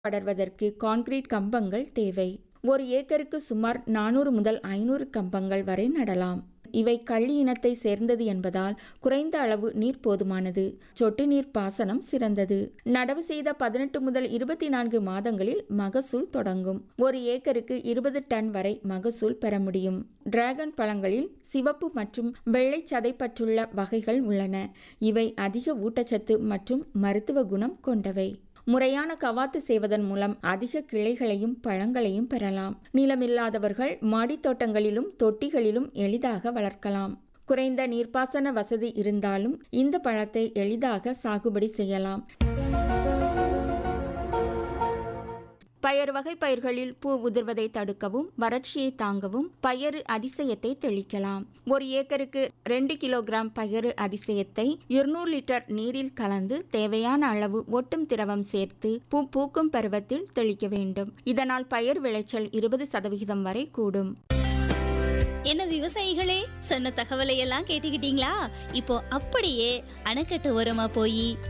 படர்வதற்கு concrete கம்பங்கள் தேவை ஒரு ஏக்கருக்கு சுமார் நானூறு முதல் ஐநூறு கம்பங்கள் வரை நடலாம் இவை கள்ளி இனத்தை சேர்ந்தது என்பதால் குறைந்த அளவு நீர் போதுமானது சொட்டு நீர் பாசனம் சிறந்தது நடவு செய்த பதினெட்டு முதல் இருபத்தி நான்கு மாதங்களில் மகசூல் தொடங்கும் ஒரு ஏக்கருக்கு இருபது டன் வரை மகசூல் பெற முடியும் டிராகன் பழங்களில் சிவப்பு மற்றும் வெள்ளை சதைப்பற்றுள்ள வகைகள் உள்ளன இவை அதிக ஊட்டச்சத்து மற்றும் மருத்துவ குணம் கொண்டவை முறையான கவாத்து செய்வதன் மூலம் அதிக கிளைகளையும் பழங்களையும் பெறலாம் நிலமில்லாதவர்கள் மாடித்தோட்டங்களிலும் தொட்டிகளிலும் எளிதாக வளர்க்கலாம் குறைந்த நீர்ப்பாசன வசதி இருந்தாலும் இந்த பழத்தை எளிதாக சாகுபடி செய்யலாம் பயறு வகை பயிர்களில் பூ உதிர்வதை தடுக்கவும் வறட்சியை தாங்கவும் பயறு அதிசயத்தை தெளிக்கலாம் ஒரு ஏக்கருக்கு ரெண்டு கிலோகிராம் பயறு அதிசயத்தை இருநூறு லிட்டர் நீரில் கலந்து தேவையான அளவு ஒட்டும் திரவம் சேர்த்து பூ பூக்கும் பருவத்தில் தெளிக்க வேண்டும் இதனால் பயிர் விளைச்சல் இருபது சதவிகிதம் வரை கூடும் என்ன விவசாயிகளே சொன்ன தகவலை எல்லாம் கேட்டுக்கிட்டீங்களா இப்போ அப்படியே அணைக்கட்டு ஓரமா போய்